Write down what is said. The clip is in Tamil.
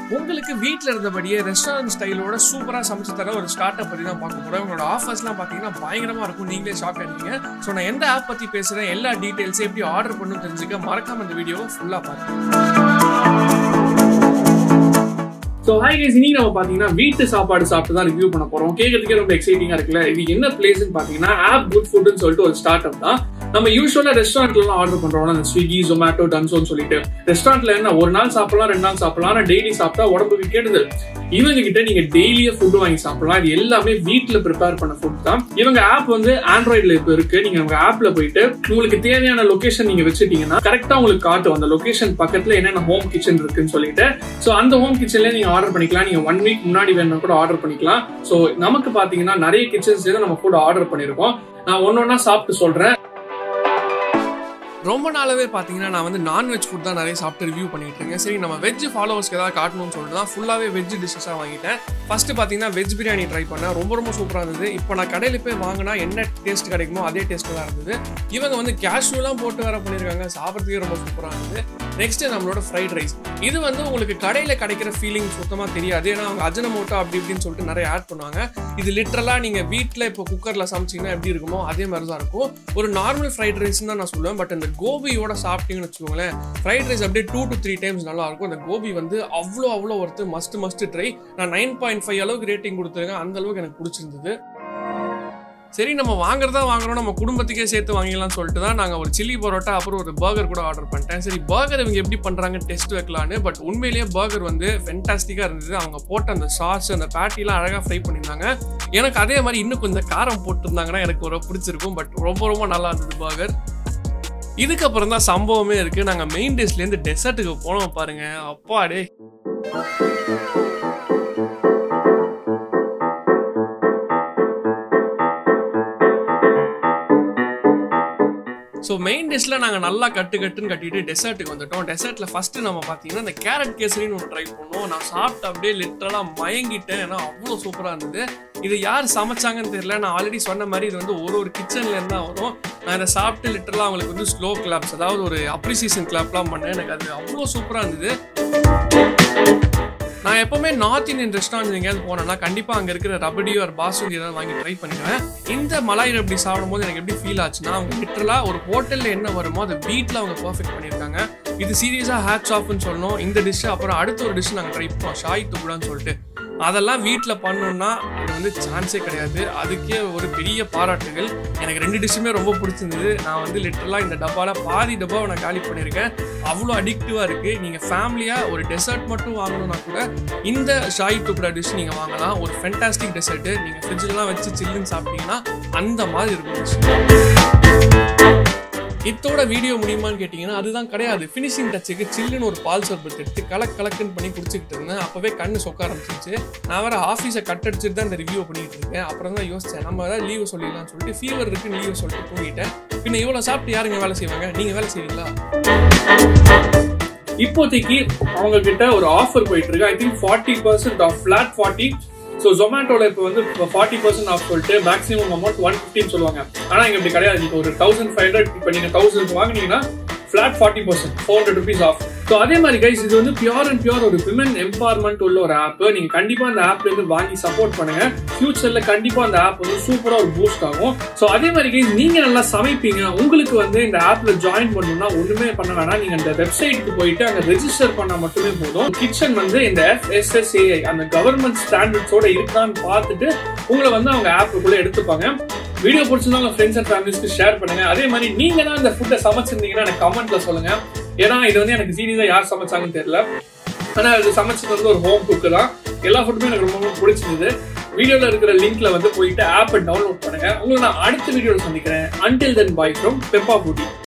உங்களுக்கு வீட்டில் இருந்தபடியே ரெஸ்டாரண்ட் ஸ்டைலோட சூப்பராக சமைச்சு தர ஒரு ஸ்டார்ட் அப் பற்றி தான் பார்க்க போகிறோம் உங்களோட ஆஃபர்ஸ்லாம் பார்த்தீங்கன்னா பயங்கரமாக இருக்கும் நீங்களே ஷாக் ஆகிட்டீங்க ஸோ நான் எந்த ஆப் பற்றி பேசுகிறேன் எல்லா டீட்டெயில்ஸும் எப்படி ஆர்டர் பண்ணணும் தெரிஞ்சுக்க மறக்காம இந்த வீடியோவை ஃபுல்லாக பாருங்க ஸோ ஹாய் கேஸ் இன்னைக்கு நம்ம பார்த்தீங்கன்னா வீட்டு சாப்பாடு சாப்பிட்டு தான் ரிவ்யூ பண்ண போறோம் கேட்கறதுக்கே ரொம்ப எக்ஸைட்டிங்கா இருக்குல்ல இது என்ன பிளேஸ்னு பார்த்தீங்கன்னா ஆப் குட் ஃபுட்னு சொல்லிட்டு ஒரு ஸ்டார்ட் அப் தான் நம்ம யூஸ்வலா ரெஸ்டாரண்ட்லாம் ஆர்டர் பண்றோம் அந்த ஸ்விக்கி ஜொமேட்டோ டன்சோன்னு சொல்லிட்டு ரெஸ்டாரண்ட்ல என்ன ஒரு நாள் சாப்பிடலாம் ரெண்டு நாள் சாப்பிடலாம் ஆனால் டெய்லி சாப்பிட்டா உடம்புக்கு கெடுதல் இவங்க கிட்ட நீங்க டெய்லியே ஃபுட் வாங்கி சாப்பிடலாம் இது எல்லாமே வீட்ல ப்ரிப்பேர் பண்ண ஃபுட் தான் இவங்க ஆப் வந்து ஆண்ட்ராய்ட்ல இப்போ இருக்கு நீங்க உங்க ஆப்ல போயிட்டு உங்களுக்கு தேவையான லொகேஷன் நீங்க வச்சுட்டீங்கன்னா கரெக்டா உங்களுக்கு காட்டும் அந்த லொகேஷன் பக்கத்துல என்னென்ன ஹோம் கிச்சன் இருக்குன்னு சொல்லிட்டு சோ அந்த ஹோம் கிச்சன்ல நீங்க ஆர்டர் பண்ணிக்கலாம் நீங்க ஒன் வீக் முன்னாடி வேணும்னா கூட ஆர்டர் பண்ணிக்கலாம் சோ நமக்கு பாத்தீங்கன்னா நிறைய கிச்சன்ஸ் நம்ம ஃபுட் ஆர்டர் பண்ணிருக்கோம் நான் ஒன்னொன்னா சாப்பிட்டு சொல்றேன் ரொம்ப நாளாவே பார்த்தீங்கன்னா நான் வந்து நான்வெஜ் ஃபுட் தான் நிறைய சாப்பிட்டு ரிவ்யூ பண்ணிட்டு இருக்கேன் சரி நம்ம வெஜ் ஃபாலோவர்ஸ்க்கு ஏதாவது காட்டணும்னு சொல்லிட்டு தான் ஃபுல்லாகவே வெஜ் டிஷ்ஷஸாக வாங்கிட்டேன் ஃபர்ஸ்ட் பார்த்தீங்கன்னா வெஜ் பிரியாணி ட்ரை பண்ணேன் ரொம்ப ரொம்ப சூப்பராக இருந்தது இப்போ நான் கடையில் போய் வாங்கினா என்ன டேஸ்ட் கிடைக்குமோ அதே டேஸ்ட் தான் இருந்தது இவங்க வந்து கேஷ்யூலாம் போட்டு வேற பண்ணியிருக்காங்க சாப்பிட்றதுக்கே ரொம்ப சூப்பராக இருந்தது நெக்ஸ்ட் நம்மளோட ஃப்ரைட் ரைஸ் இது வந்து உங்களுக்கு கடையில் கிடைக்கிற ஃபீலிங் சுத்தமாக தெரியாது ஏன்னா அவங்க அஜனமோட்டோ அப்படி இப்படின்னு சொல்லிட்டு நிறைய ஆட் பண்ணுவாங்க இது லிட்டரலாக நீங்கள் வீட்டில் இப்போ குக்கரில் சமைச்சிங்கன்னா எப்படி இருக்குமோ அதே மாதிரி தான் இருக்கும் ஒரு நார்மல் ஃப்ரைட் ரைஸ் தான் நான் சொல்லுவேன் பட் இந்த கோபியோட சாப்பிட்டீங்கன்னு வச்சுக்கோங்களேன் ஃப்ரைட் ரைஸ் அப்படியே டூ டு த்ரீ டைம்ஸ் நல்லா இருக்கும் அந்த கோபி வந்து அவ்வளோ அவ்வளோ ஒருத்து மஸ்ட் மஸ்ட் ட்ரை நான் நைன் பாயிண்ட் ஃபைவ் அளவுக்கு ரேட்டிங் கொடுத்துருக்கேன் அந்த அளவுக்கு எனக்கு பிடிச்சிருந்தது சரி நம்ம வாங்குறதா வாங்குறோம் நம்ம குடும்பத்துக்கே சேர்த்து வாங்கிடலாம்னு சொல்லிட்டு தான் நாங்கள் ஒரு சில்லி பரோட்டா அப்புறம் ஒரு பர்கர் கூட ஆர்டர் பண்ணிட்டேன் சரி பர்கர் இவங்க எப்படி பண்ணுறாங்க டெஸ்ட் வைக்கலான்னு பட் உண்மையிலேயே பர்கர் வந்து ஃபென்டாஸ்டிக்காக இருந்தது அவங்க போட்ட அந்த சாஸ் அந்த பேட்டிலாம் அழகாக ஃப்ரை பண்ணியிருந்தாங்க எனக்கு அதே மாதிரி இன்னும் கொஞ்சம் காரம் போட்டிருந்தாங்கன்னா எனக்கு ஒரு பிடிச்சிருக்கும் பட் ரொம்ப ரொம்ப நல்லா இருந்தது பர்கர் இதுக்கப்புறம் தான் சம்பவமே இருக்கு நாங்கள் மெயின் டிஷ்லேருந்து டெசர்ட்டுக்கு போனோம் பாருங்க அப்பாடே ஸோ மெயின் டிஷ்ல நாங்கள் நல்லா கட்டு கட்டுன்னு கட்டிட்டு டெசர்ட்டுக்கு வந்துட்டோம் டெசர்ட்ல ஃபர்ஸ்ட் நம்ம பார்த்தீங்கன்னா இந்த கேரட் கேசரின்னு ஒன்று ட்ரை பண்ணோம் நான் சாப்பிட்டு அப்படியே லிட்டரலாக மயங்கிட்டேன் ஏன்னா அவ்வளோ சூப்பராக இருந்தது இது யார் சமைச்சாங்கன்னு தெரியல நான் ஆல்ரெடி சொன்ன மாதிரி இது வந்து ஒரு ஒரு கிச்சன்ல இருந்து தான் வரும் நான் இதை சாப்பிட்டு லிட்டரலாக அவங்களுக்கு வந்து ஸ்லோ கிளாப்ஸ் அதாவது ஒரு அப்ரிசியேஷன் கிளாப்லாம் பண்ணேன் எனக்கு அது அவ்வளோ சூப்பராக இருந்தது நான் எப்பவுமே நார்த் இந்தியன் ரெஸ்டாரண்ட் எங்கேயாவது போனேன்னா கண்டிப்பாக அங்கே இருக்கிற ரபடியோ ஒரு பாசுந்தி ஏதாவது வாங்கி ட்ரை பண்ணிடுவேன் இந்த மலாய் ரபடி சாப்பிடும்போது எனக்கு எப்படி ஃபீல் ஆச்சுன்னா அவங்க லிட்டரலாக ஒரு ஹோட்டலில் என்ன வருமோ அதை வீட்டில் அவங்க பர்ஃபெக்ட் பண்ணியிருக்காங்க இது சீரியஸாக ஹேட்ஸ் ஆஃப்னு சொல்லணும் இந்த டிஷ் அப்புறம் அடுத்த ஒரு டிஷ் நாங்கள் ட்ரை பண்ணோம் ஷாய் துக்குடான்னு சொல்லிட்டு அதெல்லாம் வீட்டில் பண்ணோம்னா அது வந்து சான்ஸே கிடையாது அதுக்கே ஒரு பெரிய பாராட்டுகள் எனக்கு ரெண்டு டிஷ்ஷுமே ரொம்ப பிடிச்சிருந்தது நான் வந்து லிட்டரலாக இந்த டப்பாவில் பாதி டப்பாவை நான் காலி பண்ணியிருக்கேன் அவ்வளோ அடிக்டிவாக இருக்குது நீங்கள் ஃபேமிலியாக ஒரு டெசர்ட் மட்டும் வாங்கணும்னா கூட இந்த ஷாய் துப்டா டிஷ் நீங்கள் வாங்கலாம் ஒரு ஃபென்டாஸ்டிக் டெசர்ட்டு நீங்கள் ஃப்ரிட்ஜிலலாம் வச்சு சில்லுன்னு சாப்பிட்டீங்கன்னா அந்த மாதிரி இருக்கும் dish. இத்தோட வீடியோ முடியுமான்னு கேட்டிங்கன்னா அதுதான் கிடையாது ஃபினிஷிங் டச்சுக்கு சில்லுன்னு ஒரு பால் சர்பத் எடுத்து கலக் கலக்குன்னு பண்ணி குடிச்சிக்கிட்டு இருந்தேன் அப்போவே கண்ணு சொக்க ஆரம்பிச்சிருச்சு நான் வேற ஆஃபீஸை கட் அடிச்சுட்டு தான் இந்த ரிவ்யூ பண்ணிட்டு இருக்கேன் அப்புறம் தான் யோசிச்சேன் நம்ம ஏதாவது லீவு சொல்லிடலாம்னு சொல்லிட்டு ஃபீவர் இருக்குன்னு லீவ் சொல்லிட்டு தூங்கிட்டேன் பின்ன இவ்வளோ சாப்பிட்டு யாருங்க வேலை செய்வாங்க நீங்கள் வேலை செய்வீங்களா இப்போதைக்கு அவங்க கிட்ட ஒரு ஆஃபர் போயிட்டு இருக்கு I think forty percent off flat forty so ஜொமேட்டோல இப்போ வந்து ஃபார்ட்டி பர்சன்ட் ஆஃப் சொல்லிட்டு மேக்ஸிமம் அமௌண்ட் ஒன் ஃபிஃப்டின்னு சொல்லுவாங்க ஆனால் இங்க இப்படி கிடையாது இப்போ ஒரு தௌசண்ட் ஃபைவ் ஹண்ட்ரட் இப்போ நீங்க தௌசண்ட் வாங்கினீங்கன்னா flat forty percent four hundred rupees off so அதே மாதிரி கைஸ் இது வந்து பியூர் அண்ட் பியூர் ஒரு விமன் எம்பவர்மெண்ட் உள்ள ஒரு ஆப் நீங்க கண்டிப்பா அந்த ஆப்ல இருந்து வாங்கி சப்போர்ட் பண்ணுங்க ஃபியூச்சர்ல கண்டிப்பா அந்த ஆப் வந்து சூப்பரா ஒரு பூஸ்ட் ஆகும் ஸோ அதே மாதிரி கைஸ் நீங்க நல்லா சமைப்பீங்க உங்களுக்கு வந்து இந்த ஆப்ல ஜாயின் பண்ணணும்னா ஒண்ணுமே பண்ண வேணாம் நீங்க அந்த வெப்சைட்டுக்கு போயிட்டு அங்க ரெஜிஸ்டர் பண்ணா மட்டுமே போதும் கிச்சன் வந்து இந்த எஃப்எஸ்எஸ்ஏஐ அந்த கவர்மெண்ட் ஸ்டாண்டர்ட்ஸோட இருக்கான்னு பார்த்துட்டு உங்களை வந்து அவங்க ஆப்புக்குள்ள எடுத்துப்பாங்க வீடியோ பிடிச்சிருந்தா உங்க ஃப்ரெண்ட்ஸ் அண்ட் ஃபேமிலிஸ்க்கு ஷேர் பண்ணுங்க அதே மாதிரி நீங்க தான் இந்த ஃபுட்டை சமைச்சிருந்தீங்கன்னா எனக்கு கமெண்ட்ல சொல்லுங்க ஏன்னா இது வந்து எனக்கு சீரியஸா யார் சமைச்சாங்கன்னு தெரியல ஆனா இது சமைச்சது வந்து ஒரு ஹோம் குக்கு தான் எல்லா ஃபுட்டுமே எனக்கு ரொம்ப ரொம்ப பிடிச்சிருந்தது வீடியோல இருக்கிற லிங்க்ல வந்து போயிட்டு ஆப்பை டவுன்லோட் பண்ணுங்க உங்களை நான் அடுத்த வீடியோல சந்திக்கிறேன் அன்டில் தென் பாய் ஃப்ரம் பெப்பா பூட்டி